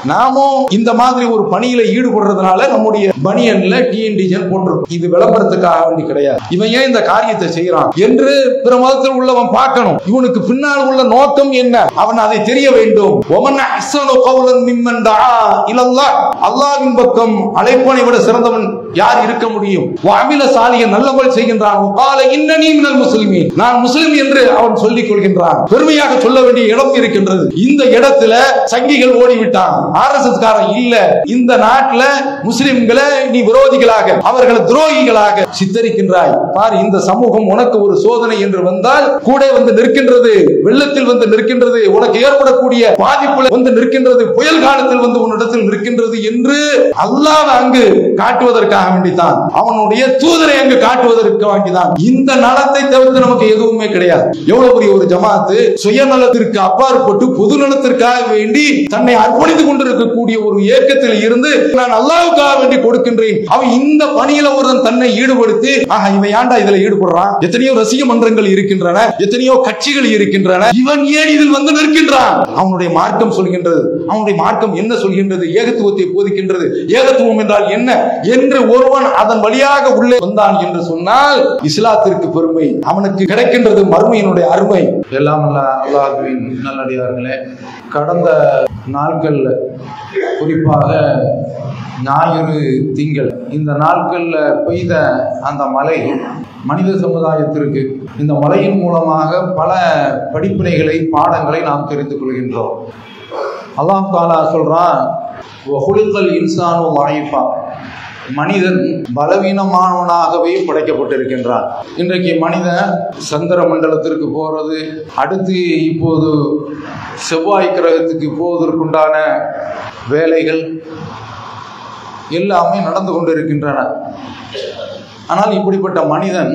நாமும் இந்த மாதிரி ஒரு பணியில ஈடுபடுறதுனால நம்முடைய பனியன்ல டிஎன்டிஜன் போட்டிருக்கும் இது விளம்பரத்துக்காக வேண்டி கிடையாது இவன் ஏன் இந்த காரியத்தை செய்யறான் என்று பிற மதத்தில் உள்ளவன் பார்க்கணும் இவனுக்கு பின்னால் உள்ள நோக்கம் என்ன அவன் அதை தெரிய வேண்டும் ஒமன் அஹ்ஸனு கௌலன் மிம்மன் தஆ இலல்லாஹ் அல்லாஹ்வின் பக்கம் அழைப்பனை விட சிறந்தவன் யார் இருக்க முடியும் அமில சாலிய நல்லவள் செய்கின்றான் கால இன்னனி மினல் முஸ்லிமீன் நான் முஸ்லிம் என்று அவன் சொல்லிக் கொள்கின்றான் பெருமையாக சொல்ல வேண்டிய இடம் இருக்கின்றது இந்த இடத்துல சங்கிகள் ஓடிவிட்டான் ஆர்எஸ்எஸ் காரன் இல்ல இந்த நாட்டுல முஸ்லிம்களை நீ விரோதிகளாக அவர்களை துரோகிகளாக சித்தரிக்கின்றாய் பார் இந்த சமூகம் உனக்கு ஒரு சோதனை என்று வந்தால் கூட வந்து நிற்கின்றது வெள்ளத்தில் வந்து நிற்கின்றது உனக்கு ஏற்படக்கூடிய பாதிப்புல வந்து நிற்கின்றது புயல் காலத்தில் வந்து உன்னிடத்தில் நிற்கின்றது என்று அல்லாஹ் அங்கு காட்டுவதற்காக வேண்டித்தான் அவனுடைய தூதரை அங்கு காட்டுவதற்கு வேண்டிதான் இந்த நலத்தை தவிர்த்து நமக்கு எதுவுமே கிடையாது எவ்வளவு பெரிய ஒரு ஜமாத்து சுயநலத்திற்கு அப்பாற்பட்டு பொது நலத்திற்காக வேண்டி தன்னை அர்ப்பணித்துக் கொண்டிருக்கக்கூடிய ஒரு இயக்கத்தில் இருந்து நான் அல்லாவுக்காக வேண்டி கொடுக்கின்றேன் அவன் இந்த பணியில ஒருவன் தன்னை ஈடுபடுத்தி ஆஹா இவன் ஏன்டா இதுல ஈடுபடுறான் எத்தனையோ ரசிக மன்றங்கள் இருக்கின்றன எத்தனையோ கட்சிகள் இருக்கின்றன இவன் ஏன் இதில் வந்து நிற்கின்றான் அவனுடைய மார்க்கம் சொல்கின்றது அவனுடைய மார்க்கம் என்ன சொல்கின்றது ஏகத்துவத்தை போதிக்கின்றது ஏகத்துவம் என்றால் என்ன என்று ஒருவன் அதன் வழியாக உள்ளே வந்தான் என்று சொன்னால் இஸ்லாத்திற்கு பெருமை அவனுக்கு கிடைக்கின்றது மறுமையினுடைய அருமை எல்லாம் அல்ல அல்லாஹுவின் நல்லடியார்களே கடந்த நாட்கள்ல குறிப்பாக ஞாயிறு திங்கள் இந்த நாட்கள்ல பெய்த அந்த மழை மனித சமுதாயத்திற்கு இந்த மழையின் மூலமாக பல படிப்பினைகளை பாடங்களை நாம் தெரிந்து கொள்கின்றோம் அல்லாஹ் தாலா சொல்றான் "வஹுலிகல் இன்சானு வாயிஃபா மனிதன் பலவீனமானவனாகவே படைக்கப்பட்டிருக்கின்றான் இன்றைக்கு மனிதன் சந்திர மண்டலத்திற்கு போறது அடுத்து இப்போது செவ்வாய் கிரகத்துக்கு போவதற்குண்டான வேலைகள் எல்லாமே நடந்து கொண்டிருக்கின்றன ஆனால் இப்படிப்பட்ட மனிதன்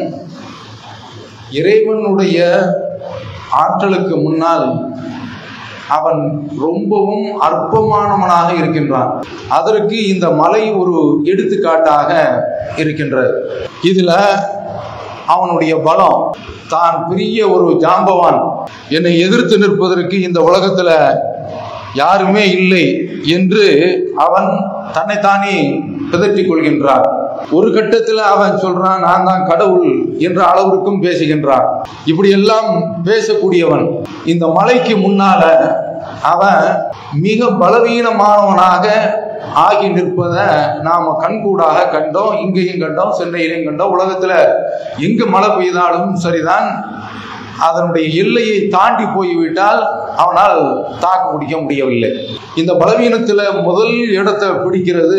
இறைவனுடைய ஆற்றலுக்கு முன்னால் அவன் ரொம்பவும் அற்பமானவனாக இருக்கின்றான் அதற்கு இந்த மலை ஒரு எடுத்துக்காட்டாக இருக்கின்றது இதுல அவனுடைய பலம் தான் பெரிய ஒரு ஜாம்பவான் என்னை எதிர்த்து நிற்பதற்கு இந்த உலகத்துல யாருமே இல்லை என்று அவன் தன்னைத்தானே பிதற்றிக் கொள்கின்றான் ஒரு கட்டத்தில் அவன் சொல்றான் நான் தான் கடவுள் என்ற அளவிற்கும் பேசுகின்றான் இப்படி எல்லாம் பேசக்கூடியவன் இந்த மலைக்கு முன்னால அவன் மிக பலவீனமானவனாக ஆகி நிற்பதை நாம கண்கூடாக கண்டோம் இங்கேயும் கண்டோம் சென்னையிலையும் கண்டோம் உலகத்துல எங்கு மழை பெய்தாலும் சரிதான் அதனுடைய எல்லையை தாண்டி போய்விட்டால் அவனால் தாக்கு பிடிக்க முடியவில்லை இந்த பலவீனத்துல முதல் இடத்தை பிடிக்கிறது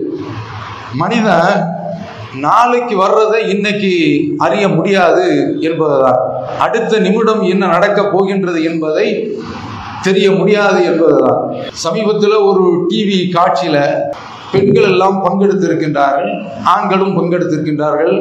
மனிதன் நாளைக்கு வர்றதை இன்னைக்கு அறிய முடியாது என்பதுதான் அடுத்த நிமிடம் என்ன நடக்கப் போகின்றது என்பதை தெரிய முடியாது என்பதுதான் சமீபத்தில் ஒரு டிவி காட்சியில பெண்கள் எல்லாம் பங்கெடுத்திருக்கின்றார்கள் ஆண்களும் பங்கெடுத்திருக்கின்றார்கள்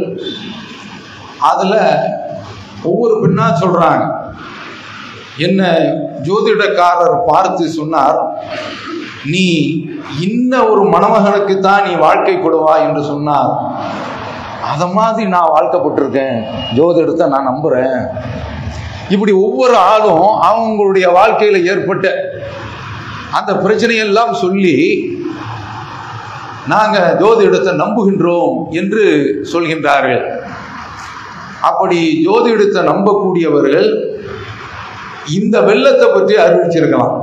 அதுல ஒவ்வொரு பெண்ணா சொல்றாங்க என்ன ஜோதிடக்காரர் பார்த்து சொன்னார் நீ இன்ன ஒரு மணமகனுக்கு தான் நீ வாழ்க்கை கொடுவா என்று சொன்னார் அத மாதிரி நான் வாழ்க்கப்பட்டிருக்கேன் ஜோதிடத்தை நான் நம்புறேன் இப்படி ஒவ்வொரு ஆளும் அவங்களுடைய வாழ்க்கையில ஏற்பட்ட அந்த பிரச்சனையெல்லாம் சொல்லி நாங்க ஜோதிடத்தை நம்புகின்றோம் என்று சொல்கின்றார்கள் அப்படி ஜோதிடத்தை நம்பக்கூடியவர்கள் இந்த வெள்ளத்தை பற்றி அறிவிச்சிருக்கலாம்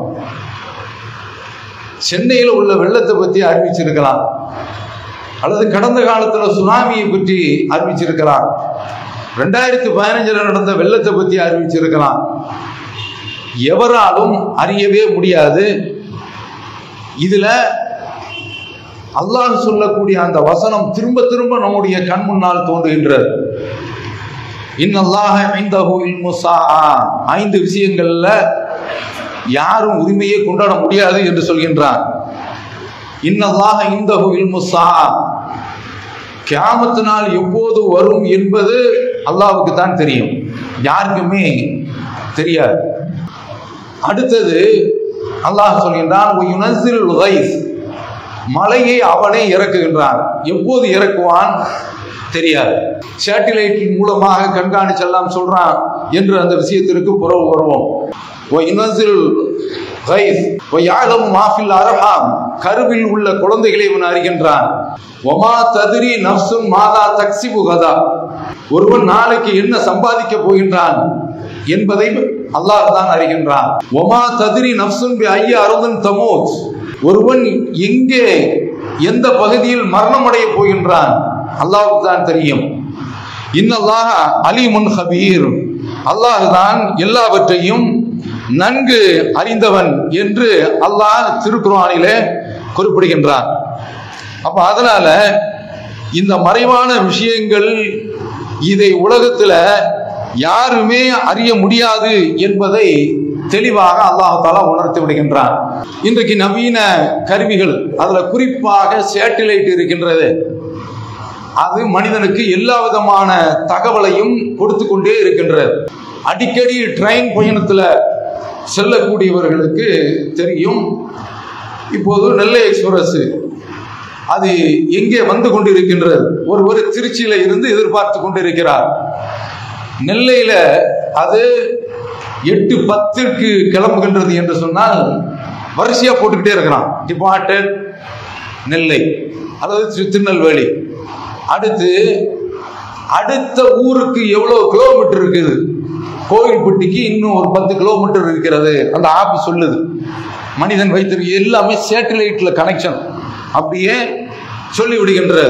சென்னையில் உள்ள வெள்ளத்தை பற்றி அறிவிச்சிருக்கலாம் அல்லது கடந்த காலத்தில் சுனாமியை பற்றி அறிவிச்சிருக்கலாம் ரெண்டாயிரத்தி பதினஞ்சில் நடந்த வெள்ளத்தை பற்றி அறிவிச்சிருக்கலாம் எவராலும் அறியவே முடியாது இதுல அல்லாஹ் சொல்லக்கூடிய அந்த வசனம் திரும்ப திரும்ப நம்முடைய கண் முன்னால் தோன்றுகின்றது இன்னல்லாஹ இந்தஹு இல்மு ஸாஆ ஐந்து விஷயங்கள்ல யாரும் உரிமையை கொண்டாட முடியாது என்று சொல்கின்றார் இன்னல்லாஹ இந்தஹு இல்மு ஸாஆ கியாமத்து நாள் எப்போது வரும் என்பது அல்லாஹ்வுக்கு தான் தெரியும் யாருக்குமே தெரியாது அடுத்தது அல்லாஹ் சொல்கின்றான் யுனஸில் கைஸ் மலையை அவனே இறக்குகின்றான் எப்போது இறக்குவான் தெரியாது சேட்டிலைட்டின் மூலமாக கண்காணிச்செல்லாம் சொல்றான் என்று அந்த விஷயத்திற்கு புறவு வருவோம் யுனஸில் கைஸ் வயாலம் மாஃபில் அரஹாம் கருவில் உள்ள குழந்தைகளை இவன் அறிகின்றான் ஒமா ததிரி நப்சுன் மாதா தக்சிபு கதா ஒருவன் நாளைக்கு என்ன சம்பாதிக்க போகின்றான் என்பதை அல்லாஹ் தான் அறிகின்றான் ஒமா ததிரி நப்சுன் பி ஐய அருதன் தமோத் ஒருவன் எங்கே எந்த பகுதியில் மரணம் அடைய போகின்றான் அல்லாஹ்வுக்கு தான் தெரியும் இன்னல்லாஹ் அலிமுன் ஹபீர் அல்லாஹ் தான் எல்லாவற்றையும் நன்கு அறிந்தவன் என்று அல்லாஹ் திருக்குர்ஆனிலே குறிப்பிடுகின்றான் அப்ப அதனால இந்த மறைவான விஷயங்கள் இதை உலகத்துல யாருமே அறிய முடியாது என்பதை தெளிவாக அல்லாஹ் தாலா உணர்த்தி விடுகின்றான் இன்றைக்கு நவீன கருவிகள் அதுல குறிப்பாக சேட்டிலைட் இருக்கின்றது அது மனிதனுக்கு எல்லா விதமான தகவலையும் கொடுத்து கொண்டே இருக்கின்றது அடிக்கடி ட்ரெயின் பயணத்துல செல்லக்கூடியவர்களுக்கு தெரியும் இப்போது நெல்லை எக்ஸ்பிரஸ் அது எங்கே வந்து கொண்டிருக்கின்றது ஒருவர் திருச்சியில இருந்து எதிர்பார்த்து கொண்டிருக்கிறார் நெல்லையில அது எட்டு பத்திற்கு கிளம்புகின்றது என்று சொன்னால் வரிசையா போட்டுக்கிட்டே இருக்கிறான் டிபார்ட்டட் நெல்லை அதாவது திரு- திருநெல்வேலி அடுத்து அடுத்த ஊருக்கு எவ்வளவு கிலோமீட்டர் இருக்குது கோவில்பட்டிக்கு இன்னும் ஒரு பத்து கிலோமீட்டர் இருக்கிறது அந்த ஆப் சொல்லுது மனிதன் வைத்திருக்க எல்லாமே சேட்டலைட்ல கனெக்ஷன் அப்படியே சொல்லி விடுகின்றது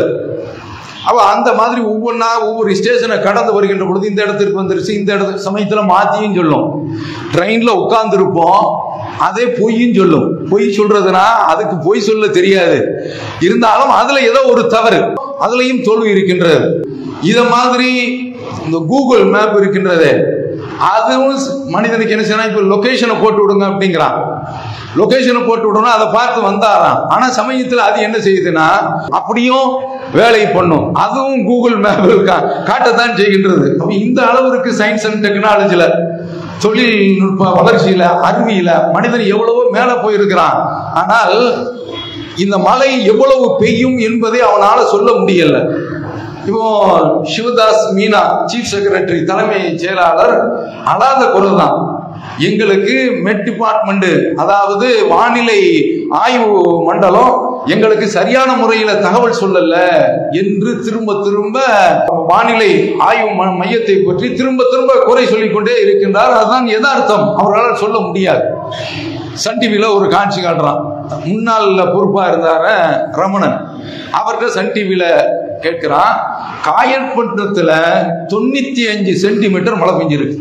அவ அந்த மாதிரி ஒவ்வொன்றா ஒவ்வொரு ஸ்டேஷனை கடந்து வருகின்ற பொழுது இந்த இடத்துக்கு வந்துருச்சு இந்த இடத்துக்கு சமயத்தில் மாத்தியும் சொல்லும் ட்ரெயின்ல உட்கார்ந்துருப்போம் அதே பொய்யும் சொல்லும் பொய் சொல்றதுனா அதுக்கு பொய் சொல்ல தெரியாது இருந்தாலும் அதுல ஏதோ ஒரு தவறு அதுலயும் தோல்வி இருக்கின்றது இத மாதிரி இந்த கூகுள் மேப் இருக்கின்றதே அதுவும் மனிதனுக்கு என்ன செய்யணும் இப்போ லொகேஷனை போட்டு விடுங்க அப்படிங்கிறான் லொகேஷனை போட்டு விடணும் அதை பார்த்து வந்தாராம் ஆனா சமயத்தில் அது என்ன செய்யுதுன்னா அப்படியும் வேலை பண்ணும் அதுவும் கூகுள் மேப்பில் கா காட்டத்தான் செய்கின்றது அப்ப இந்த அளவிற்கு சயின்ஸ் அண்ட் டெக்னாலஜில தொழில்நுட்ப வளர்ச்சியில அறிவியல மனிதன் எவ்வளவோ மேல போயிருக்கிறான் ஆனால் இந்த மழை எவ்வளவு பெய்யும் என்பதை அவனால சொல்ல முடியல இப்போ சிவதாஸ் மீனா சீஃப் செக்ரட்டரி தலைமை செயலாளர் அழாத குரல் தான் எங்களுக்கு மெட் டிபார்ட்மெண்ட் அதாவது வானிலை ஆய்வு மண்டலம் எங்களுக்கு சரியான முறையில தகவல் சொல்லல என்று திரும்ப திரும்ப வானிலை ஆய்வு ம- மையத்தை பற்றி திரும்ப திரும்ப குறை சொல்லிக் கொண்டே இருக்கின்றார் அதுதான் யதார்த்தம் அவரால் சொல்ல முடியாது சன் டிவியில ஒரு காட்சி காட்டுறான் முன்னாள் பொறுப்பா இருந்தார ரமணன் அவர்கிட்ட சன் டிவியில கேட்கிறான் காயற்பட்டினத்துல தொண்ணூத்தி அஞ்சு சென்டிமீட்டர் மழை பெஞ்சிருக்கு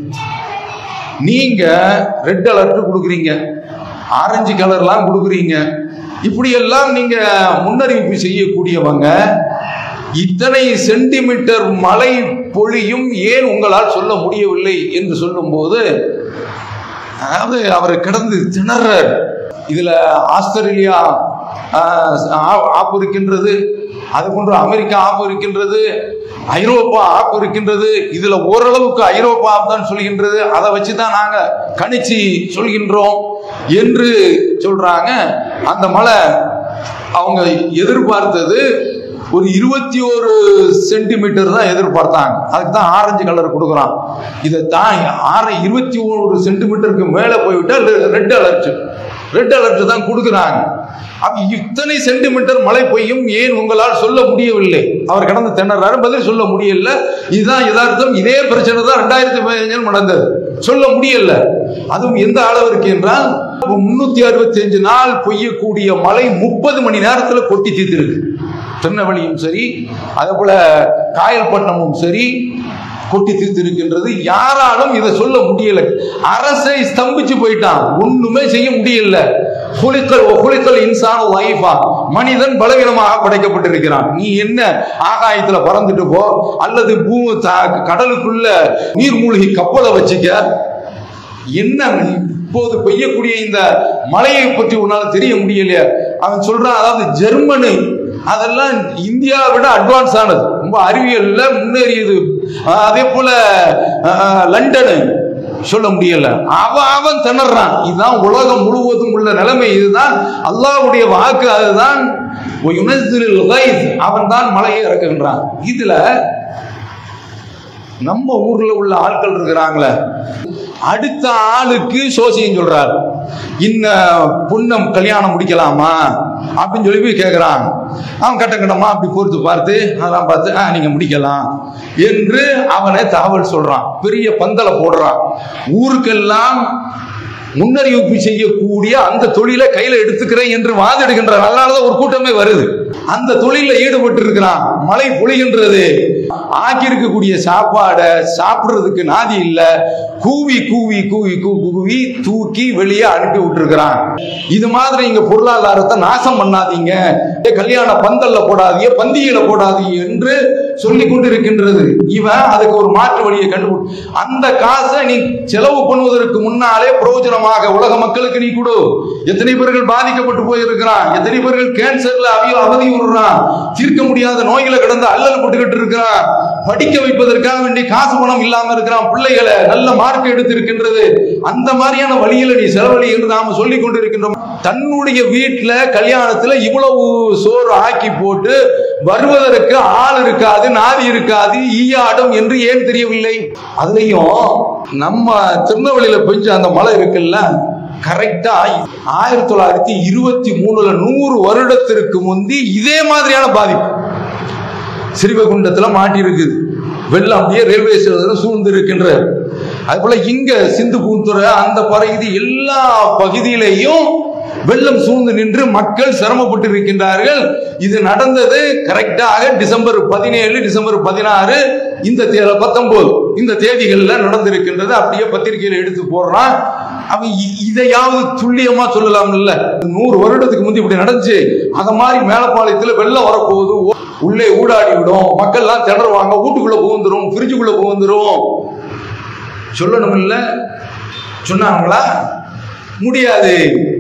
நீங்க ரெட் அலர்ட் கொடுக்குறீங்க ஆரஞ்சு கலர்லாம் கொடுக்குறீங்க இப்படியெல்லாம் நீங்க முன்னறிவிப்பு செய்யக்கூடியவங்க இத்தனை சென்டிமீட்டர் மழை பொழியும் ஏன் உங்களால் சொல்ல முடியவில்லை என்று சொல்லும்போது அதாவது அவர் கிடந்து திணறார் இதுல ஆஸ்திரேலியா ஆஹ், ஆ- ஆப்பு இருக்கின்றது அது போன்று அமெரிக்கா ஆப்பு இருக்கின்றது ஐரோப்பா ஆப்பு இருக்கின்றது இதுல ஓரளவுக்கு ஐரோப்பா ஆப் தான் சொல்கின்றது அதை வச்சு தான் நாங்க கணிச்சு சொல்கின்றோம் என்று சொல்றாங்க அந்த மலை அவங்க எதிர்பார்த்தது ஒரு இருபத்தி ஒரு சென்டிமீட்டர் தான் எதிர்பார்த்தாங்க அதுக்கு தான் ஆரஞ்சு கலர் கொடுக்குறான் இதை தான் ஆறு இருபத்தி ஒரு சென்டிமீட்டருக்கு மேலே போய்விட்டா ரெட் அலர்ட் ரெட் அலர்ட் தான் கொடுக்குறாங்க அப்ப இத்தனை சென்டிமீட்டர் மழை பெய்யும் ஏன் உங்களால் சொல்ல முடியவில்லை அவர் கடந்து திணறாரு பதில் சொல்ல முடியல இதுதான் யதார்த்தம் இதே பிரச்சனை தான் ரெண்டாயிரத்தி பதினஞ்சில் நடந்தது சொல்ல முடியல அதுவும் எந்த அளவிற்கு என்றால் முன்னூத்தி அறுபத்தி அஞ்சு நாள் பெய்யக்கூடிய மழை முப்பது மணி நேரத்துல கொட்டி தீர்த்திருக்கு திருநெல்வேலியும் சரி அதே போல காயல்பட்டினமும் சரி கொட்டி தீர்த்திருக்கின்றது யாராலும் இதை சொல்ல முடியல அரசை ஸ்தம்பிச்சு போயிட்டான் ஒண்ணுமே செய்ய முடியல குளிக்கல் குளிக்கல் இன்சான் லைஃபா மனிதன் பலவீனமாக படைக்கப்பட்டிருக்கிறான் நீ என்ன ஆகாயத்துல பறந்துட்டு போ அல்லது பூ த- கடலுக்குள்ள நீர்மூழ்கி கப்பலை வச்சுக்க என்ன இப்போது பெய்யக்கூடிய இந்த மழையை பற்றி உன்னால தெரிய முடியலையா அவன் சொல்றான் அதாவது ஜெர்மனி அதெல்லாம் இந்தியாவை விட அட்வான்ஸ் ஆனது ரொம்ப அறிவியல்ல முன்னேறியது அஹ் அதே போல அஹ், லண்டனு சொல்ல முடியல அவன் அவன் திணறான் இதுதான் உலகம் முழுவதும் உள்ள நிலைமை இதுதான் அல்லாஹ்வுடைய வாக்கு அதுதான் அவன் தான் மலையை இறக்குகின்றான் இதுல நம்ம ஊர்ல உள்ள ஆட்கள் இருக்கிறாங்களே அடுத்த ஆளுக்கு சோசியம் சொல்றாரு இன்ன புண்ணம் கல்யாணம் முடிக்கலாமா அப்படின்னு சொல்லி போய் கேட்குறான் அவன் கட்ட கட்டமா அப்படி பொறுத்து பார்த்து அதெல்லாம் பார்த்து ஆ நீங்க முடிக்கலாம் என்று அவனை தகவல் சொல்றான் பெரிய பந்தலை போடுறான் ஊருக்கெல்லாம் முன்னறிவிப்பு செய்யக்கூடிய அந்த தொழிலை கையில எடுத்துக்கிறேன் என்று வாதிடுகின்றார் அதனாலதான் ஒரு கூட்டமே வருது அந்த தொழில ஈடுபட்டு இருக்கிறான் மழை பொழிகின்றது ஆக்கி இருக்கக்கூடிய சாப்பாடை சாப்பிடுறதுக்கு நாதி இல்ல கூவி கூவி கூவி கூவி கூவி தூக்கி வெளியே அனுப்பி விட்டுருக்கிறான் இது மாதிரி இங்க பொருளாதாரத்தை நாசம் பண்ணாதீங்க ஏ, கல்யாண பந்தல்ல போடாதீங்க பந்தியில போடாதீங்க என்று சொல்லி கொண்டிருக்கின்றது இவன் அதுக்கு ஒரு மாற்று வழியை கண்டுபிடி அந்த காசை நீ செலவு பண்ணுவதற்கு முன்னாலே பிரயோஜனமாக உலக மக்களுக்கு நீ கொடு எத்தனை பேர்கள் பாதிக்கப்பட்டு போயிருக்கிறான் எத்தனை பேர்கள் கேன்சர்ல அவிய அவதி விடுறான் தீர்க்க முடியாத நோய்களை கிடந்து அல்லல் போட்டுக்கிட்டு இருக்கிறான் படிக்க வைப்பதற்காக வேண்டி காசு பணம் இல்லாம இருக்கிறான் பிள்ளைகளை நல்ல மார்க் எடுத்திருக்கின்றது அந்த மாதிரியான வழியில நீ செலவழி என்று நாம சொல்லி கொண்டிருக்கின்றோம் தன்னுடைய வீட்டுல கல்யாணத்துல இவ்வளவு சோறு ஆக்கி போட்டு வருவதற்கு ஆள் இருக்காது நாதி இருக்காது ஈயாடும் என்று ஏன் தெரியவில்லை அதுலயும் நம்ம திருநெல்வேலியில பெஞ்ச அந்த மழை இருக்குல்ல கரெக்டா ஆயிரத்தி தொள்ளாயிரத்தி இருபத்தி மூணுல நூறு வருடத்திற்கு முந்தி இதே மாதிரியான பாதிப்பு ஸ்ரீவைகுண்டத்துல மாட்டி இருக்குது வெள்ளம் அப்படியே ரயில்வே ஸ்டேஷன் சூழ்ந்து இருக்கின்ற அது போல இங்க சிந்து பூந்துறை அந்த பகுதி எல்லா பகுதியிலையும் வெள்ளம் சூழ்ந்து நின்று மக்கள் சிரமப்பட்டு இருக்கின்றார்கள் இது நடந்தது கரெக்டாக டிசம்பர் பதினேழு டிசம்பர் பதினாறு இந்த தே- பத்தொன்பது இந்த தேதிகள்ல நடந்திருக்கின்றது அப்படியே பத்திரிகையில எடுத்து போடுறான் அவன் இ- இதையாவது துல்லியமா சொல்லலாம் இல்ல நூறு வருடத்துக்கு முந்தி இப்படி நடந்துச்சு அத மாதிரி மேலப்பாளையத்துல வெள்ளம் வரப்போகுது ஓ- உள்ளே ஊடாடி விடும் மக்கள் எல்லாம் திணறுவாங்க வீட்டுக்குள்ள புகுந்துரும் ஃப்ரிட்ஜுக்குள்ள புகுந்துரும் சொல்லணும் இல்ல சொன்னாங்களா முடியாது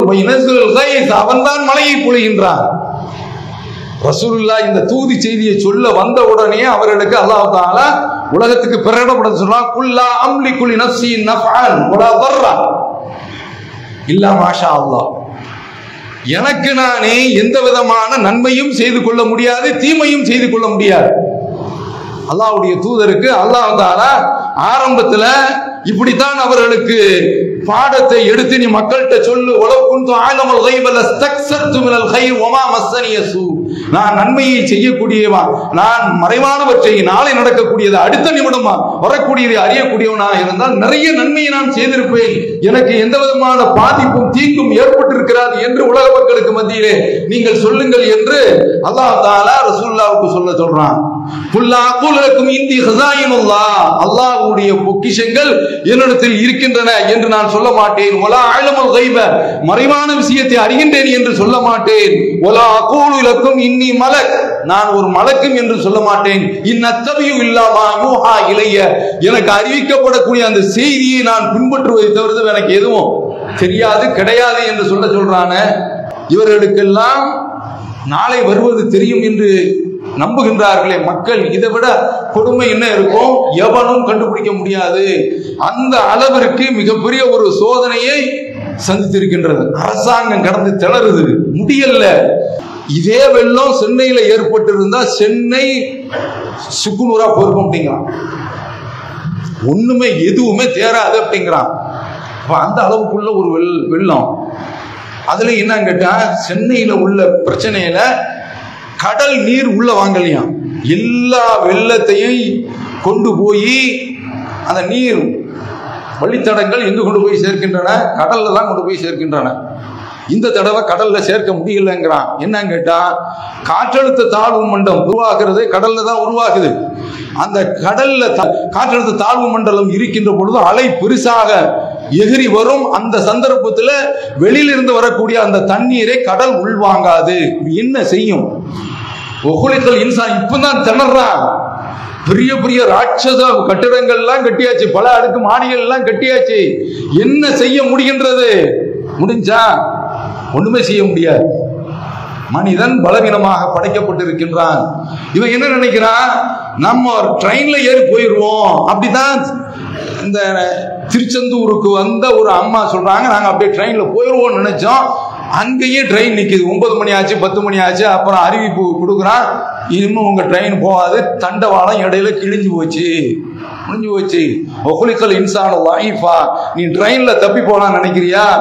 அவன் தான் மலையை பொழிகின்றான் ரசூலுல்லா இந்த தூதி செய்தியை சொல்ல வந்த உடனே அவர்களுக்கு அல்லாஹ் தாலா உலகத்துக்கு பிரகடப்பட சொல்றான் குல்லா அம்லி குலி நஃப்சி நஃபான் வலா தர்ரா இல்லா மாஷா அல்லாஹ் எனக்கு நானே எந்த விதமான நன்மையும் செய்து கொள்ள முடியாது தீமையும் செய்து கொள்ள முடியாது அல்லாஹ்வுடைய தூதருக்கு அல்லாஹ் தாலா ஆரம்பத்துல இப்படித்தான் அவர்களுக்கு பாடத்தை எடுத்து நீ மக்கள்கிட்ட சொல்லு உலக குந்து ஆலமல் கைபல ஸ்தக்சத்து மினல் கைர் ஒமா மஸ்ஸனிய சூ நான் நன்மையை செய்யக்கூடியவா நான் மறைவானவற்றை நாளை நடக்கக்கூடியது அடுத்த நிமிடமா வரக்கூடியதை அறியக்கூடியவனா இருந்தால் நிறைய நன்மையை நான் செய்திருப்பேன் எனக்கு எந்த விதமான பாதிப்பும் தீங்கும் ஏற்பட்டிருக்கிறது என்று உலக மக்களுக்கு மத்தியிலே நீங்கள் சொல்லுங்கள் என்று அல்லாஹ் தாலா ரசூலுல்லாவுக்கு சொல்ல சொல்றான் புல்லா கூலக்கும் இந்தி ஹசாயினுல்லா அல்லாஹ்வுடைய பொக்கிஷங்கள் என்னிடத்தில் இருக்கின்றன என்று நான் சொல்ல மாட்டேன் ஒலா ஆழமல் கைப மறைவான விஷயத்தை அறிகின்றேன் என்று சொல்ல மாட்டேன் ஒலா அகூலுலக்கும் இன்னி மலக் நான் ஒரு மலக்கும் என்று சொல்ல மாட்டேன் இந்நத்தவையும் இல்லாமா யூஹா இளைய எனக்கு அறிவிக்கப்படக்கூடிய அந்த செய்தியை நான் பின்பற்றுவதை தவிர்த்து எனக்கு எதுவும் தெரியாது கிடையாது என்று சொல்ல சொல்றான இவர்களுக்கெல்லாம் நாளை வருவது தெரியும் என்று நம்புகின்றார்களே மக்கள் இதை விட கொடுமை என்ன இருக்கும் எவனும் கண்டுபிடிக்க முடியாது அந்த அளவிற்கு மிகப்பெரிய ஒரு சோதனையை சந்தித்திருக்கின்றது அரசாங்கம் கடந்து திணறுது முடியல இதே வெள்ளம் சென்னையில ஏற்பட்டிருந்தா சென்னை சுக்குநூறா போயிருக்கும் அப்படிங்கிறான் ஒண்ணுமே எதுவுமே தேராது அப்படிங்கிறான் அப்ப அந்த அளவுக்குள்ள ஒரு வெள் வெள்ளம் அதுல என்னன்னு கேட்டா சென்னையில உள்ள பிரச்சனையில கடல் நீர் உள்ள வாங்கலையாம் எல்லா வெள்ளத்தையும் கொண்டு போய் அந்த நீர் வழித்தடங்கள் எங்க கொண்டு போய் சேர்க்கின்றன கடல்ல தான் கொண்டு போய் சேர்க்கின்றன இந்த தடவை கடல்ல சேர்க்க முடியலங்கிறான் என்னன்னு கேட்டா காற்றழுத்த தாழ்வு மண்டலம் உருவாகிறது கடல்ல தான் உருவாகுது அந்த கடல்ல த- காற்றழுத்த தாழ்வு மண்டலம் இருக்கின்ற பொழுது அலை பெருசாக எகிரி வரும் அந்த சந்தர்ப்பத்துல வெளியிலிருந்து வரக்கூடிய அந்த தண்ணீரை கடல் உள்வாங்காது இது என்ன செய்யும் ஒகுலித்தல் இன்சான் இப்பதான் திணறான் பெரிய பெரிய ராட்சச கட்டிடங்கள்லாம் கட்டியாச்சு பல அடுக்கு மாடிகள் எல்லாம் கட்டியாச்சு என்ன செய்ய முடிகின்றது முடிஞ்சா ஒண்ணுமே செய்ய முடியாது மனிதன் பலவீனமாக படைக்கப்பட்டிருக்கின்றான் இவன் என்ன நினைக்கிறான் நம்ம ட்ரெயின்ல ஏறி போயிடுவோம் அப்படிதான் இந்த திருச்செந்தூருக்கு வந்த ஒரு அம்மா சொல்றாங்க நாங்க அப்படியே ட்ரெயின்ல போயிடுவோம்னு நினைச்சோம் அங்கேயே ட்ரெயின் நிக்குது ஒன்பது மணி ஆச்சு பத்து மணி ஆச்சு அப்புறம் அறிவிப்பு கொடுக்குறான் இனிமே உங்க ட்ரெயின் போகாது தண்டவாளம் இடையில கிழிஞ்சு போச்சு முடிஞ்சு போச்சு ஒகுலிக்கல் இன்சான லைஃபா நீ ட்ரெயின்ல தப்பி போலாம் நினைக்கிறியா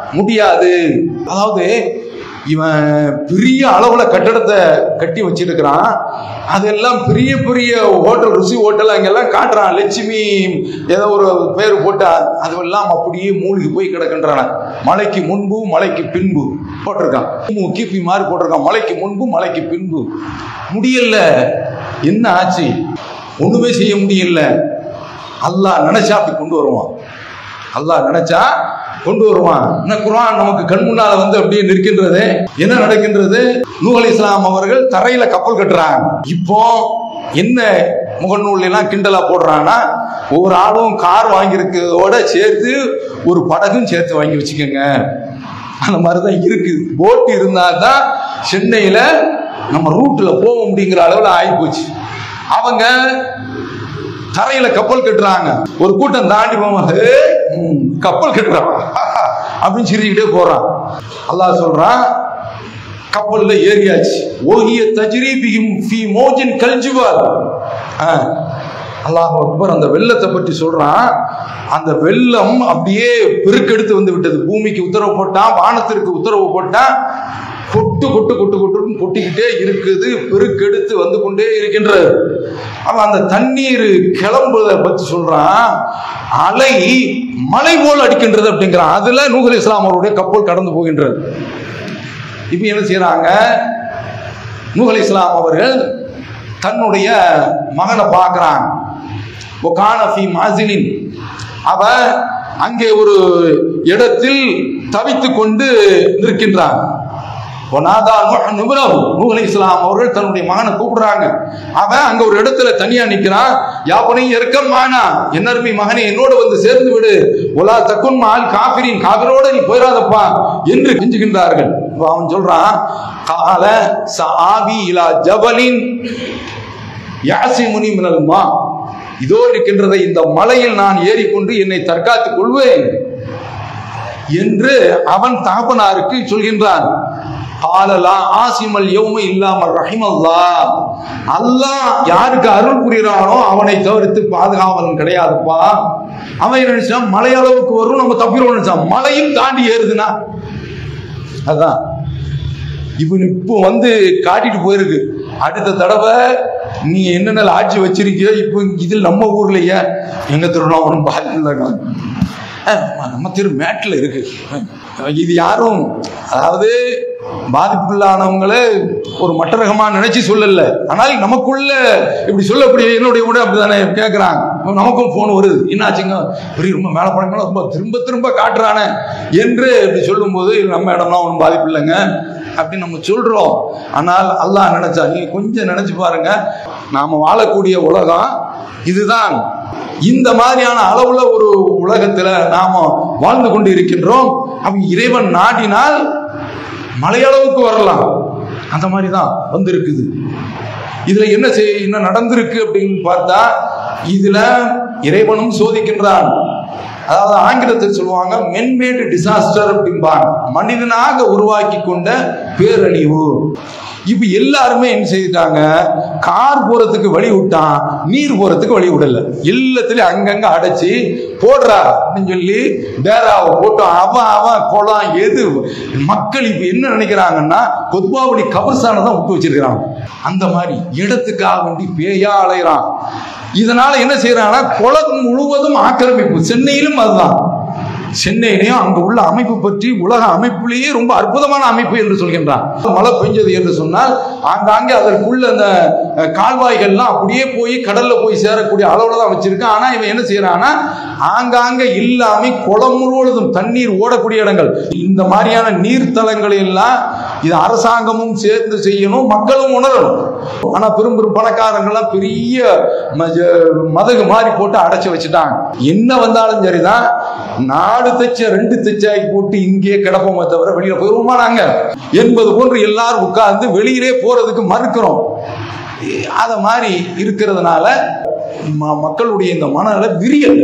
முடியாது அதாவது இவன் பெரிய அளவுல கட்டடத்தை கட்டி வச்சிருக்கிறான் அதெல்லாம் பெரிய பெரிய ஹோட்டல் ருசி ஹோட்டல் அங்கெல்லாம் காட்டுறான் லட்சுமி ஏதோ ஒரு பேர் போட்டா அதுவெல்லாம் அப்படியே மூழ்கி போய் கிடக்கின்றன மலைக்கு முன்பு மலைக்கு பின்பு போட்டிருக்கான் கிபி மாதிரி போட்டிருக்கான் மலைக்கு முன்பு மலைக்கு பின்பு முடியல என்ன ஆச்சு ஒண்ணுமே செய்ய முடியல அல்லாஹ் நினைச்சா அப்படி கொண்டு வருவான் அல்லாஹ் நினைச்சா கொண்டு வருவான் என்ன குர்ஆன் நமக்கு கண் முன்னால வந்து அப்படியே நிற்கின்றது என்ன நடக்கின்றது நூஹ் இஸ்லாம் அவர்கள் தரையில கப்பல் கட்டுறாங்க இப்போ என்ன முகநூல் எல்லாம் கிண்டலா போடுறான்னா ஒவ்வொரு ஆளும் கார் வாங்கியிருக்கிறதோட சேர்த்து ஒரு படகும் சேர்த்து வாங்கி வச்சுக்கோங்க அந்த மாதிரி தான் இருக்குது போட் இருந்தால் தான் சென்னையில் நம்ம ரூட்டில் போக முடியுங்கிற அளவில் ஆகிப்போச்சு அவங்க தரையில கப்பல் கட்டுறாங்க ஒரு கூட்டம் தாண்டி போவாங்க "ஏய், ம், கப்பல் கட்டுறான் அப்படின்னு சிரிக்கிட்டே போறான் அல்லாஹ் சொல்றான் கப்பல்ல ஏறியாச்சு ஓகிய தஜ்ரீபியும் ஃபி மோஜின் கல்ஜுவால் அல்லாஹ் அக்பர் அந்த வெள்ளத்தை பற்றி சொல்றான் அந்த வெள்ளம் அப்படியே பெருக்கெடுத்து வந்து விட்டது பூமிக்கு உத்தரவு போட்டான் வானத்திற்கு உத்தரவு போட்டான் கொட்டு கொட்டு கொட்டு கொட்டுன்னு கொட்டிக்கிட்டே இருக்குது பெருக்கெடுத்து வந்து கொண்டே இருக்கின்றது அவன் அந்த தண்ணீர் கிளம்புவதை பத்தி சொல்றான் அலை மலை போல் அடிக்கின்றது அப்படிங்கிறான் அதுல நூகல் இஸ்லாம் அவருடைய கப்பல் கடந்து போகின்றது இப்போ என்ன செய்றாங்க நூகல் இஸ்லாம் அவர்கள் தன்னுடைய மகனை பார்க்குறாங்க ஒகான ஃபி மாசிலின் அவ அங்கே ஒரு இடத்தில் தவித்துக் கொண்டு நிற்கின்றான் ஒனாதா நூஹ் நிபுரஹு. நூஹ் அலைஹிஸ்ஸலாம் அவர்கள் தன்னுடைய மகனை கூப்பிடுறாங்க அவன் அங்க ஒரு இடத்துல தனியா நிக்கிறான் யாப்பனை இறக்கம் மானா என்னருமை மகனே என்னோட வந்து சேர்ந்து விடு ஒலா தக்குன் மால் காபிரின் காபிரோட நீ போயிடாதப்பா என்று கெஞ்சுகின்றார்கள் அப்ப அவன் சொல்றான் கால சாவி இலா ஜபலின் யாசிமுனி மினல் மா இதோ இருக்கின்றதை இந்த மலையில் நான் ஏறிக்கொண்டு என்னை தற்காத்துக் கொள்வேன் என்று அவன் தகப்பனாருக்கு சொல்கின்றான் காலலா ஆசிமல் யௌம இல்லாமல் ரஹிமல்லா அல்லாஹ் யாருக்கு அருள் புரிகிறானோ அவனை தவிர்த்து பாதுகாவலன் கிடையாதுப்பா அவன் என்ன நினைச்சான் மலை அளவுக்கு வரும் நம்ம தப்பிடுவோம் நினைச்சான் மலையும் தாண்டி ஏறுதுன்னா அதான் இவன் இப்போ வந்து காட்டிட்டு போயிருக்கு அடுத்த தடவை நீ என்னென்ன ஆட்சி வச்சிருக்கியோ இப்போ இதில் நம்ம ஊர்லயே எங்க திருவண்ணாமலம் பாதிக்கல நம்ம திரு மேட்டில் இருக்கு இது யாரும் அதாவது பாதிப்புள்ளானவங்களே ஒரு மட்டரகமா நினைச்சு சொல்லல ஆனால் நமக்குள்ள இப்படி சொல்லக்கூடிய என்னுடைய கூட அப்படிதானே கேட்குறாங்க நமக்கும் ஃபோன் வருது என்னாச்சுங்க பெரிய ரொம்ப மேலே படம் ரொம்ப திரும்ப திரும்ப காட்டுறானே என்று இப்படி சொல்லும்போது இது நம்ம இடம்லாம் ஒன்றும் பாதிப்பு இல்லைங்க அப்படின்னு நம்ம சொல்றோம் ஆனால் அல்லாஹ் நினைச்சா நீங்க கொஞ்சம் நினைச்சு பாருங்க நாம வாழக்கூடிய உலகம் இதுதான் இந்த மாதிரியான அளவுல ஒரு உலகத்துல நாம வாழ்ந்து கொண்டு இருக்கின்றோம் அவன் இறைவன் நாடினால் மலையளவுக்கு வரலாம் அந்த மாதிரி தான் வந்திருக்குது இதுல என்ன செய் என்ன நடந்திருக்கு அப்படின்னு பார்த்தா இதுல இறைவனும் சோதிக்கின்றான் அதாவது ஆங்கிலத்தில் சொல்லுவாங்க மென்மேடு டிசாஸ்டர் அப்படிம்பாங்க மனிதனாக உருவாக்கி கொண்ட பேரழிவு இப்ப எல்லாருமே என்ன செய்துட்டாங்க கார் போறதுக்கு வழி விட்டான் நீர் போறதுக்கு வழி விடல எல்லாத்துலயும் அங்கங்க அடைச்சி போடுறா அப்படின்னு சொல்லி டேராவை போட்டு அவன் அவன் குளம் எது மக்கள் இப்ப என்ன நினைக்கிறாங்கன்னா கொத்பாவளி கபர்ஸ்தானை தான் விட்டு வச்சிருக்கிறாங்க அந்த மாதிரி இடத்துக்காக வேண்டி பேயா அலைகிறான் இதனால என்ன செய்யறாங்கன்னா குளம் முழுவதும் ஆக்கிரமிப்பு சென்னையிலும் அதுதான் சென்னையிலையும் அங்க உள்ள அமைப்பு பற்றி உலக அமைப்பிலேயே ரொம்ப அற்புதமான அமைப்பு என்று சொல்கின்றான் மழை பெஞ்சது என்று சொன்னால் ஆங்காங்கே அதற்குள்ள அந்த அஹ், கால்வாய்கள்லாம் அப்படியே போய் கடல்ல போய் சேரக்கூடிய அளவுல தான் வச்சிருக்கான் ஆனா இவன் என்ன செய்யறான்னா ஆங்காங்க இல்லாம குளம் முழுவதும் தண்ணீர் ஓடக்கூடிய இடங்கள் இந்த மாதிரியான நீர்த்தலங்களை எல்லாம் இது அரசாங்கமும் சேர்ந்து செய்யணும் மக்களும் உணரணும் ஆனா பெரும் பெரும் பணக்காரங்கள்லாம் பெரிய மஜ- மதகு மாதிரி போட்டு அடைச்சு வச்சுட்டாங்க என்ன வந்தாலும் சரிதான் நாடு தைச்ச ரெண்டு தைச்சாக்கி போட்டு இங்கே கிடப்போமே தவிர வெளியில போயிருவோமா நாங்க என்பது போன்று எல்லாரும் உட்கார்ந்து வெளியிலே போறதுக்கு மறுக்கிறோம் அத மாதிரி இருக்கிறதுனால ம- மக்களுடைய இந்த மனநல விரியல்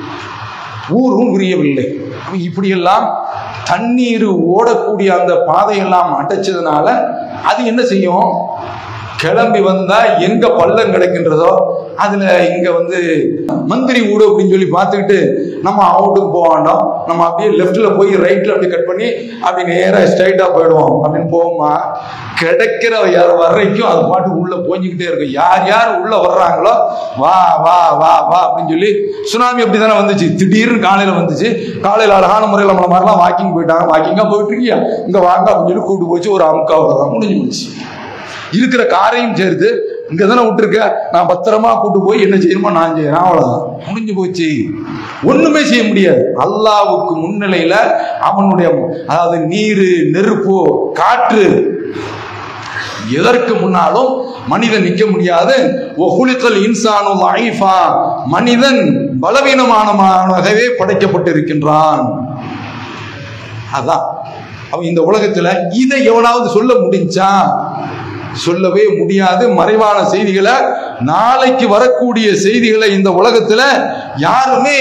ஊரும் விரியவில்லை இப்படியெல்லாம் தண்ணீர் ஓடக்கூடிய அந்த பாதையெல்லாம் அடைச்சதுனால அது என்ன செய்யும் கிளம்பி வந்தா எங்க பள்ளம் கிடைக்கின்றதோ அதுல இங்க வந்து மந்திரி வீடு அப்படின்னு சொல்லி பார்த்துக்கிட்டு நம்ம அவுட்டுக்கு போக வேண்டாம் நம்ம அப்படியே லெஃப்ட்ல போய் ரைட்ல அப்படி கட் பண்ணி அப்படி நேரா ஸ்ட்ரைட்டா போயிடுவோம் அப்படின்னு போவோமா கிடைக்கிற யார் வரைக்கும் அது பாட்டு உள்ள போஞ்சுக்கிட்டே இருக்கும் யார் யார் உள்ள வர்றாங்களோ வா வா வா வா அப்படின்னு சொல்லி சுனாமி அப்படி தானே வந்துச்சு திடீர்னு காலையில வந்துச்சு காலையில அழகான முறையில் நம்மள மாதிரிலாம் வாக்கிங் போயிட்டாங்க வாக்கிங்கா போயிட்டு இருக்கியா இங்க வாங்க அப்படின்னு சொல்லி கூட்டு போச்சு ஒரு அமுக்கா தான் முடிஞ்சு போச்சு இருக்கிற காரையும் சேர்த்து இங்க தானே விட்டுருக்க நான் பத்திரமா கூட்டு போய் என்ன செய்யணுமோ நான் செய்யறேன் அவ்வளவுதான் முடிஞ்சு போச்சு ஒண்ணுமே செய்ய முடியாது அல்லாவுக்கு முன்னிலையில அவனுடைய அதாவது நீர் நெருப்பு காற்று எதற்கு முன்னாலும் மனிதன் நிற்க முடியாது ஒகுலித்தல் இன்சானு ஐஃபா மனிதன் பலவீனமானமாகவே படைக்கப்பட்டிருக்கின்றான் அதான் அவன் இந்த உலகத்துல இதை எவனாவது சொல்ல முடிஞ்சா சொல்லவே முடியாது மறைவான செய்திகளை நாளைக்கு வரக்கூடிய செய்திகளை இந்த உலகத்துல யாருமே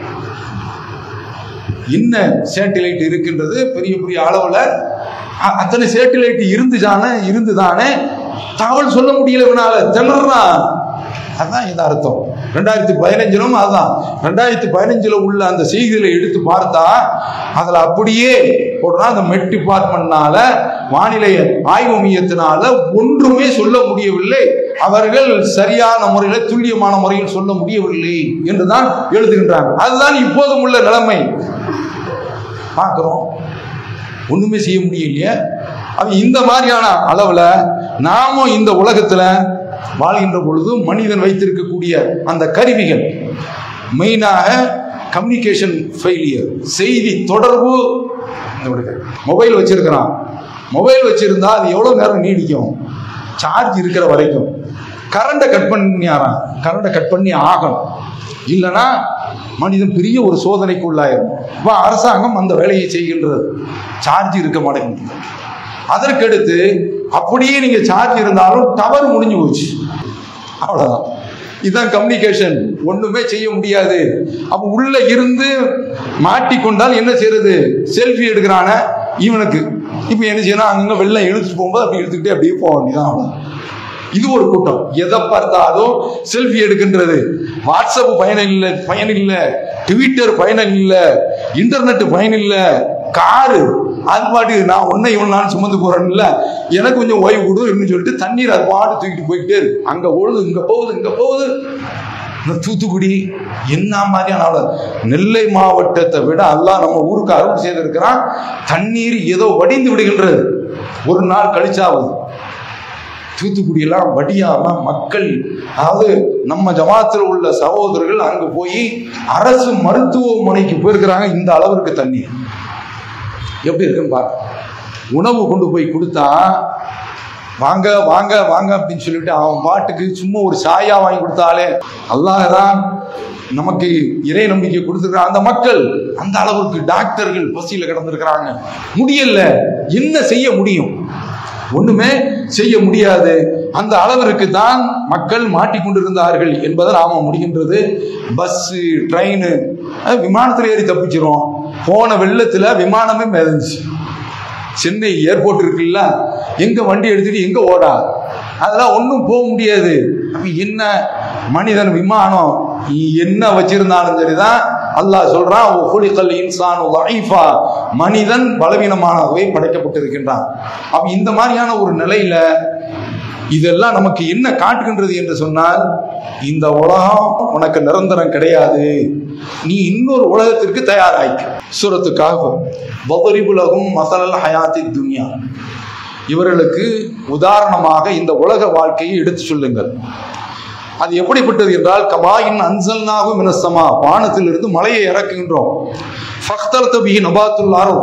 என்ன சேட்டிலைட் இருக்கின்றது பெரிய பெரிய அளவுல அ- அத்தனை சேட்டிலைட் இருந்துதானே இருந்துதானே தகவல் சொல்ல முடியல இவனால திணறான் அதான் இது அர்த்தம் ரெண்டாயிரத்தி பதினஞ்சிலும் அதுதான் ரெண்டாயிரத்தி பதினஞ்சுல உள்ள அந்த செய்திகளை எடுத்து பார்த்தா அதுல அப்படியே போடுறா அந்த மெட் டிபார்ட்மெண்ட்னால வானிலை ஆய்வு மையத்தினால ஒன்றுமே சொல்ல முடியவில்லை அவர்கள் சரியான முறையில் துல்லியமான முறையில் சொல்ல முடியவில்லை என்றுதான் எழுதுகின்றாங்க அதுதான் இப்போதும் உள்ள நிலைமை பார்க்குறோம் ஒண்ணுமே செய்ய முடியலையே அவன் இந்த மாதிரியான அளவுல நாமும் இந்த உலகத்துல வாழ்கின்ற பொழுது மனிதன் வைத்திருக்கக்கூடிய அந்த கருவிகள் மெயினாக கம்யூனிகேஷன் ஃபெயிலியர் செய்தி தொடர்பு மொபைல் வச்சிருக்கிறான் மொபைல் வச்சிருந்தா அது எவ்வளவு நேரம் நீடிக்கும் சார்ஜ் இருக்கிற வரைக்கும் கரண்ட்டை கட் பண்ணியாரான் கரண்ட்டை கட் பண்ணி ஆகணும் இல்லைன்னா மனிதன் பெரிய ஒரு சோதனைக்கு உள்ளாயிரும் இப்போ அரசாங்கம் அந்த வேலையை செய்கின்றது சார்ஜ் இருக்க மாட்டேங்குது அதற்கடுத்து அப்படியே நீங்க சார்ஜ் இருந்தாலும் டவர் முடிஞ்சு போச்சு அவ்வளவுதான் இதுதான் கம்யூனிகேஷன் ஒண்ணுமே செய்ய முடியாது அப்ப உள்ள இருந்து மாட்டிக்கொண்டால் என்ன செய்யறது செல்ஃபி எடுக்கிறான இவனுக்கு இப்போ என்ன செய்யணும் அங்கங்க வெள்ளம் இழுத்துட்டு போகும்போது அப்படி இழுத்துக்கிட்டே அப்படியே போக வேண்டியதான் அவ்வளவுதான். இது ஒரு கூட்டம் எதை பார்த்தாலும் செல்ஃபி எடுக்கின்றது வாட்ஸ்அப் பயணம் இல்லை பயன் இல்லை ட்விட்டர் பயணம் இல்லை இன்டர்நெட் பயன் இல்லை காரு அது பாட்டு நான் ஒன்னை இவன் நான் சுமந்து போறேன்ல எனக்கு கொஞ்சம் ஓய்வு கொடு சொல்லிட்டு தண்ணீர் அது பாட்டு தூக்கிட்டு போயிட்டே இருக்கு அங்க ஓடுது இங்க போகுது இங்க போகுது இந்த தூத்துக்குடி என்ன மாதிரியான ஆளு? நெல்லை மாவட்டத்தை விட அல்லாஹ் நம்ம ஊருக்கு அருள் செய்திருக்கிறான் தண்ணீர் ஏதோ வடிந்து விடுகின்றது ஒரு நாள் கழிச்சாவது தூத்துக்குடியெல்லாம் வடியாம மக்கள் அதாவது நம்ம ஜமாத்தில் உள்ள சகோதரர்கள் அங்க போய் அரசு மருத்துவமனைக்கு போயிருக்கிறாங்க இந்த அளவிற்கு தண்ணீர் எப்படி இருக்குன்னு பாருங்க உணவு கொண்டு போய் கொடுத்தா வாங்க வாங்க வாங்க அப்படின்னு சொல்லிட்டு அவன் பாட்டுக்கு சும்மா ஒரு சாயா வாங்கி கொடுத்தாலே அல்லாஹ் தான் நமக்கு இறை நம்பிக்கை கொடுத்துருக்கான் அந்த மக்கள் அந்த அளவுக்கு டாக்டர்கள் பசியில கிடந்திருக்கிறாங்க முடியல என்ன செய்ய முடியும் ஒண்ணுமே செய்ய முடியாது அந்த அளவிற்கு தான் மக்கள் மாட்டிக்கொண்டிருந்தார்கள் என்பதை நாம முடிகின்றது பஸ் ட்ரெயின் விமானத்தில் ஏறி தப்பிச்சிரும் போன வெள்ளத்துல விமானமே மிதந்துச்சு சென்னை ஏர்போர்ட் இருக்குல்ல எங்க வண்டி எடுத்துட்டு எங்க ஓடா அதெல்லாம் ஒன்றும் போக முடியாது அப்ப என்ன மனிதன் விமானம் நீ என்ன வச்சிருந்தாலும் சரிதான் அல்லாஹ் சொல்றான் "ஒ குலிகல் இன்சானு லைஃபா." மனிதன் பலவீனமானவை படைக்கப்பட்டிருக்கின்றான் அப்ப இந்த மாதிரியான ஒரு நிலையில இதெல்லாம் நமக்கு என்ன காட்டுகின்றது என்று சொன்னால் இந்த உலகம் உனக்கு நிரந்தரம் கிடையாது நீ இன்னொரு உலகத்திற்கு தயாராய்க்க சூரத்துக்காக வபரிபுலகும் மசலல் ஹயாத்தி துன்யா இவர்களுக்கு உதாரணமாக இந்த உலக வாழ்க்கையை எடுத்து சொல்லுங்கள் அது எப்படிப்பட்டது என்றால் கபாயின் அன்சல்னாகு மினசமா வானத்திலிருந்து மலையை இறக்குகின்றோம் ஃபக்தல் தபிஹி நபாத்துல்லாரோ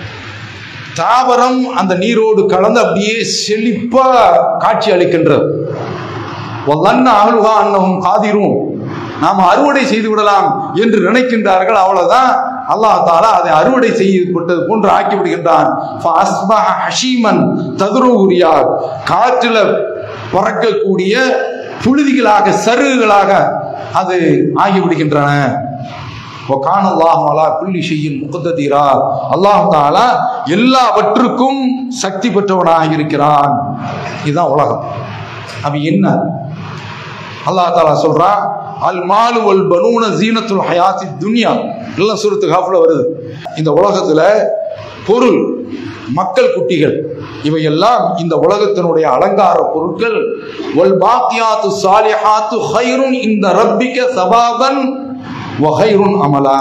தாவரம் அந்த நீரோடு கலந்து அப்படியே செழிப்பா காட்சி அளிக்கின்றது வல்லன்ன அகலுகா அன்னவும் காதிரும் நாம் அறுவடை செய்து விடலாம் என்று நினைக்கின்றார்கள் அவ்வளவுதான் அல்லாஹ் தாலா அதை அறுவடை செய்யப்பட்டது போன்று ஆக்கி விடுகின்றான் ஃபஅஸ்பஹ ஹஷீமன் ததுருகுரியார் காற்றில பறக்கக்கூடிய புழுதிகளாக சருகுகளாக அது ஆகிவிடுகின்றன ஒகான் அல்லாஹ் அலா குல்லி ஷையின் முகத்தீரா அல்லாஹ் தாலா எல்லாவற்றுக்கும் சக்தி பெற்றவனாக இருக்கிறான் இதுதான் உலகம் அப்ப என்ன அல்லாஹ் தாலா சொல்றான் அல் மாலு வல் பனூன ஜீனத்துல் ஹயாத்தி துன்யா எல்லாம் சூரத்து காஃப்ல வருது இந்த உலகத்துல பொருள் மக்கள் குட்டிகள் இவையெல்லாம் இந்த உலகத்தினுடைய அலங்கார பொருட்கள் வல் பாக்கியாத்து சாலிஹாத்து ஹைருன் இந்த ரப்பிக்க சபாபன் வஹைருன் அமலா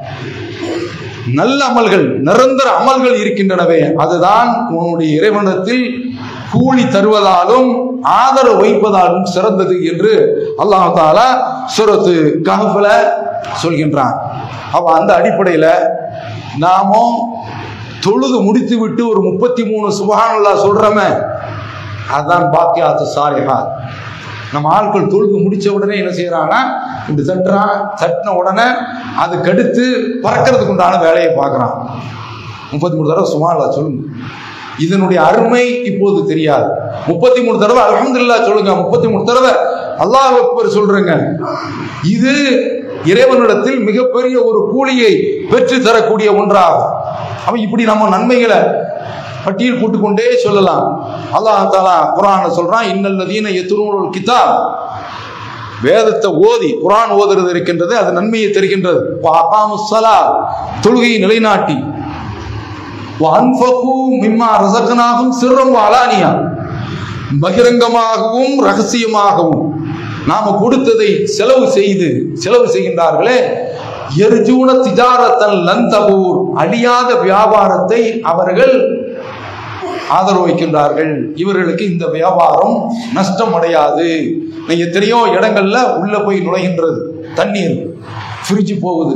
நல்ல அமல்கள் நிரந்தர அமல்கள் இருக்கின்றனவே அதுதான் உன்னுடைய இறைவனத்தில் கூலி தருவதாலும் ஆதரவு வைப்பதாலும் சிறந்தது என்று அல்லாஹ் தாலா சுரத்து கஹஃப்ல சொல்கின்றான் அப்ப அந்த அடிப்படையில் நாமும் தொழுது முடித்து விட்டு ஒரு முப்பத்தி மூணு சுபஹானல்லா சொல்றோமே அதான் பாக்கியாத்து சாலிஹா நம்ம ஆட்கள் தொழுது முடிச்ச உடனே என்ன செய்யறாங்கன்னா இப்படி தட்டுறான் தட்டின உடனே அதுக்கடுத்து பறக்கிறதுக்கு உண்டான வேலையை பார்க்குறான் முப்பத்தி மூணு தடவை சுமாலா சொல்லுங்க இதனுடைய அருமை இப்போது தெரியாது முப்பத்தி மூணு தடவை அல்ஹம்துலில்லாஹ் சொல்லுங்க முப்பத்தி மூணு தடவை அல்லாஹ் அக்பர் சொல்றேங்க இது இறைவனிடத்தில் மிகப்பெரிய ஒரு கூலியை பெற்று தரக்கூடிய ஒன்றாகும் அவன் இப்படி நம்ம நன்மைகளை பட்டியல் போட்டுக்கொண்டே சொல்லலாம் அல்லாஹ் தாலா குரான் சொல்றான் இன்னல்லதீன எத்துனூல் கிதாப் வேதத்தை ஓதி குரான் ஓதுறது இருக்கின்றது அது நன்மையை தருகின்றது அகாமுசலா தொழுகையை நிலைநாட்டி அன்பகு மிம்மா ரசகனாகும் சிறம் அலானியா பகிரங்கமாகவும் ரகசியமாகவும் நாம கொடுத்ததை செலவு செய்து செலவு செய்கின்றார்களே எரிஜூன திஜாரத்தன் லந்தபூர் அழியாத வியாபாரத்தை அவர்கள் ஆதரவு வைக்கின்றார்கள் இவர்களுக்கு இந்த வியாபாரம் நஷ்டம் அடையாது நீங்க எத்தனையோ இடங்கள்ல உள்ள போய் நுழைகின்றது தண்ணீர் ஃப்ரிட்ஜ் போகுது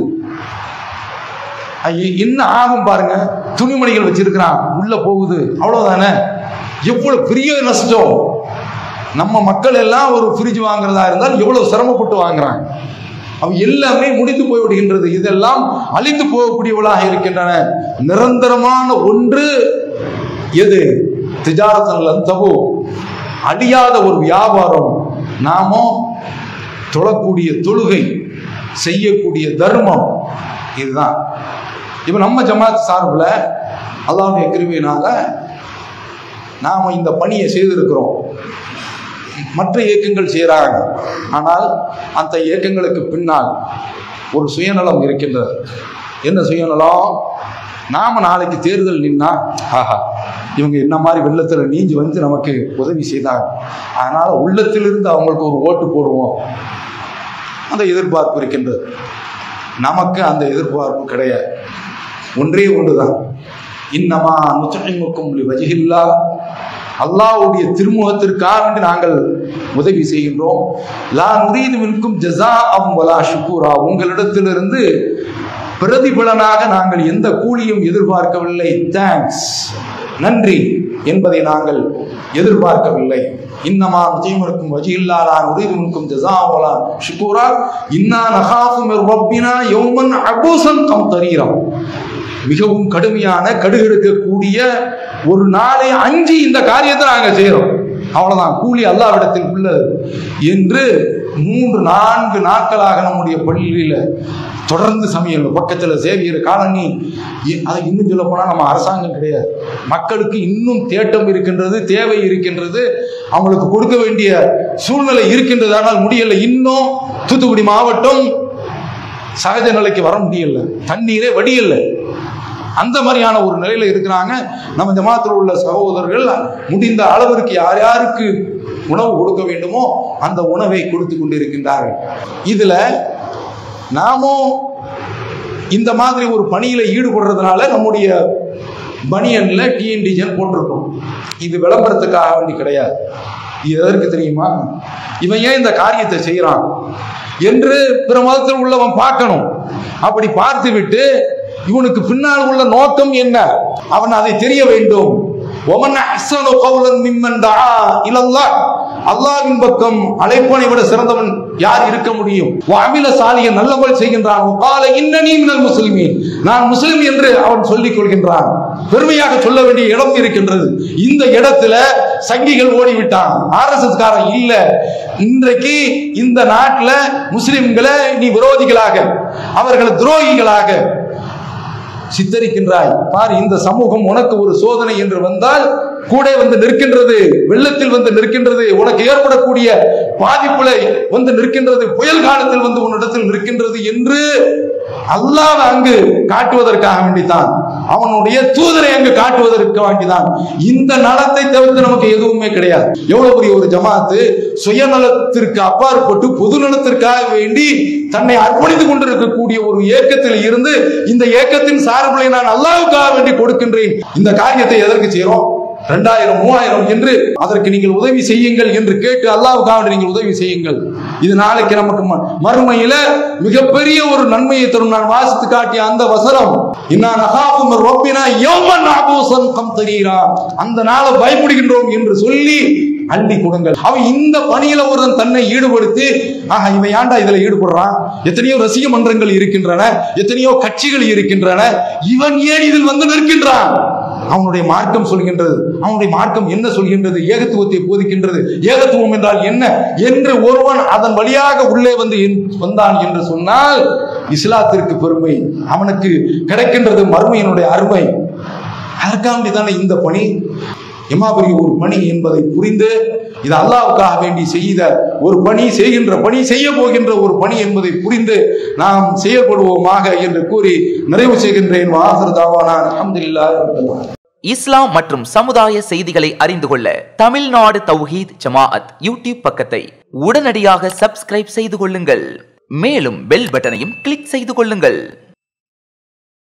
ஐய, என்ன ஆகும் பாருங்க துணிமணிகள் வச்சிருக்கிறான் உள்ள போகுது அவ்வளவுதானே எவ்வளவு பெரிய நஷ்டம் நம்ம மக்கள் எல்லாம் ஒரு ஃப்ரிட்ஜ் வாங்குறதா இருந்தால் எவ்வளவு சிரமப்பட்டு வாங்குறாங்க அவ எல்லாமே முடிந்து போய்விடுகின்றது இதெல்லாம் அழிந்து போகக்கூடியவளாக இருக்கின்றன நிரந்தரமான ஒன்று எது திஜாரத்தன் தபு அழியாத ஒரு வியாபாரம் நாமோ தொழக்கூடிய தொழுகை செய்யக்கூடிய தர்மம் இதுதான் இப்ப நம்ம ஜமாத் சார்பில் அல்லாஹ்வுடைய கிருபையினால நாம இந்த பணியை செய்திருக்கிறோம் மற்ற இயக்கங்கள் செய்கிறாங்க ஆனால் அந்த இயக்கங்களுக்கு பின்னால் ஒரு சுயநலம் இருக்கின்றது என்ன சுயநலம் நாம நாளைக்கு தேர்தல் நின்னா ஆஹா இவங்க என்ன மாதிரி வெள்ளத்தில் நீஞ்சி வந்து நமக்கு உதவி செய்தாங்க அதனால உள்ளத்திலிருந்து அவங்களுக்கு ஒரு ஓட்டு போடுவோம் அந்த எதிர்பார்ப்பு இருக்கின்றது நமக்கு அந்த எதிர்பார்ப்பு கிடையாது ஒன்றே ஒன்றுதான் இன்னமா நுத்தமுக்கும் வஜிகில்லா அல்லாஹ்வுடைய திருமுகத்திற்காக வேண்டி நாங்கள் உதவி செய்கின்றோம் லா நுரீது மின்கும் ஜஸா அம் வலா ஷுக்கூரா உங்களிடத்திலிருந்து பிரதிபலனாக நாங்கள் எந்த கூலியும் எதிர்பார்க்கவில்லை தேங்க்ஸ் நன்றி என்பதை நாங்கள் எதிர்பார்க்கவில்லை இன்னமா நுஜீமருக்கும் வஜில்லா லா நுரீது மின்கும் ஜஸா வலா ஷுக்கூரா இன்னா நகாஃபு மிர் ரப்பினா யௌமன் அபூசன் கம் தரீரம் மிகவும் கடுமையான கடுகெடுக்கக்கூடிய ஒரு நாளை அஞ்சி இந்த காரியத்தை நாங்க செய்யறோம் அவ்வளவுதான் கூலி அல்லாவிடத்தில் உள்ளது என்று மூன்று நான்கு நாட்களாக நம்முடைய பள்ளியில தொடர்ந்து சமையல் பக்கத்துல சேவியர் காலனி இ- அதை இன்னும் சொல்ல போனா நம்ம அரசாங்கம் கிடையாது மக்களுக்கு இன்னும் தேட்டம் இருக்கின்றது தேவை இருக்கின்றது அவங்களுக்கு கொடுக்க வேண்டிய சூழ்நிலை இருக்கின்றது ஆனால் முடியல இன்னும் தூத்துக்குடி மாவட்டம் சகஜ நிலைக்கு வர முடியல தண்ணீரே வடியல அந்த மாதிரியான ஒரு நிலையில இருக்கிறாங்க நம்ம ஜமாத்தில் உள்ள சகோதரர்கள் முடிந்த அளவிற்கு யார் யாருக்கு உணவு கொடுக்க வேண்டுமோ அந்த உணவை கொடுத்து கொண்டிருக்கின்றார்கள் இதுல நாமும் இந்த மாதிரி ஒரு பணியில ஈடுபடுறதுனால நம்முடைய பனியன்ல டிஎன்டிஜன் போட்டிருக்கோம் இது விளம்பரத்துக்காக வேண்டி கிடையாது இது எதற்கு தெரியுமா இவன் ஏன் இந்த காரியத்தை செய்யறான் என்று பிற மதத்தில் உள்ளவன் பார்க்கணும் அப்படி பார்த்து விட்டு இவனுக்கு பின்னால் உள்ள நோக்கம் என்ன அவன் அதை தெரிய வேண்டும் ஒமன் அஹ்ஸனு கௌலன் மிம்மன் தஆ இலல்லாஹ் அல்லாஹ்வின் பக்கம் அழைப்பனை விட சிறந்தவன் யார் இருக்க முடியும் அமில சாலிய நல்லவள் செய்கின்றான் கால இன்னனி மினல் முஸ்லிமீன் நான் முஸ்லிம் என்று அவன் சொல்லிக் கொள்கின்றான் பெருமையாக சொல்ல வேண்டிய இடம் இருக்கின்றது இந்த இடத்துல சங்கிகள் ஓடிவிட்டான் ஆர்எஸ்எஸ் காரன் இல்ல இன்றைக்கு இந்த நாட்டுல முஸ்லிம்களை நீ விரோதிகளாக அவர்களை துரோகிகளாக சித்தரிக்கின்றாய் பார் இந்த சமூகம் உனக்கு ஒரு சோதனை என்று வந்தால் கூட வந்து நிற்கின்றது வெள்ளத்தில் வந்து நிற்கின்றது உனக்கு ஏற்படக்கூடிய பாதிப்புல வந்து நிற்கின்றது புயல் காலத்தில் வந்து உன்னிடத்தில் நிற்கின்றது என்று அல்லாஹ் அங்கு காட்டுவதற்காக வேண்டித்தான் அவனுடைய தூதரை அங்கு காட்டுவதற்கு வேண்டிதான் இந்த நலத்தை தவிர்த்து நமக்கு எதுவுமே கிடையாது எவ்வளவு பெரிய ஒரு ஜமாத்து சுயநலத்திற்கு அப்பாற்பட்டு பொது நலத்திற்காக வேண்டி தன்னை அர்ப்பணித்துக் கொண்டிருக்கக்கூடிய ஒரு இயக்கத்தில் இருந்து இந்த இயக்கத்தின் சார்பிலை நான் அல்லாவுக்காக வேண்டி கொடுக்கின்றேன் இந்த காரியத்தை எதற்கு செய்யறோம் ரெண்டாயிரம் மூவாயிரம் என்று அதற்கு நீங்கள் உதவி செய்யுங்கள் என்று கேட்டு அல்லாவுக்காக வேண்டி நீங்கள் உதவி செய்யுங்கள் இது நாளைக்கு நமக்கு ம- மறுமையில மிகப்பெரிய ஒரு நன்மையை தரும் நான் வாசித்து காட்டிய அந்த வசனம் இன்னா நகாபு மின் ரப்பினா யௌமன் அபூசன் கம்தரீரா அந்த நாளை பயப்படுகின்றோம் என்று சொல்லி அள்ளி கொடுங்கள் அவன் இந்த பணியில ஒருவன் தன்னை ஈடுபடுத்தி ஆஹா இவன் ஏன்டா இதுல ஈடுபடுறான் எத்தனையோ ரசிக மன்றங்கள் இருக்கின்றன எத்தனையோ கட்சிகள் இருக்கின்றன இவன் ஏன் இதில் வந்து நிற்கின்றான் அவனுடைய மார்க்கம் சொல்கின்றது அவனுடைய மார்க்கம் என்ன சொல்கின்றது ஏகத்துவத்தை போதிக்கின்றது ஏகத்துவம் என்றால் என்ன என்று ஒருவன் அதன் வழியாக உள்ளே வந்து என்- வந்தான் என்று சொன்னால் இஸ்லாத்திற்கு பெருமை அவனுக்கு கிடைக்கின்றது மறுமையினுடைய அருமை அதற்காண்டி தானே இந்த பணி எமாபெரிய ஒரு பணி என்பதை புரிந்து இது அல்லாவுக்காக வேண்டி செய்த ஒரு பணி செய்கின்ற பணி செய்ய போகின்ற ஒரு பணி என்பதை புரிந்து நாம் செயல்படுவோமாக என்று கூறி நிறைவு செய்கின்றேன் வாசர் தாவானான் அல்ஹம்துலில்லாஹி ரப்பில் ஆலமீன். இஸ்லாம் மற்றும் சமுதாய செய்திகளை அறிந்து கொள்ள தமிழ்நாடு தௌஹீத் ஜமாஅத் யூடியூப் பக்கத்தை உடனடியாக சப்ஸ்கிரைப் செய்து கொள்ளுங்கள் மேலும் பெல் பட்டனையும் கிளிக் செய்து கொள்ளுங்கள்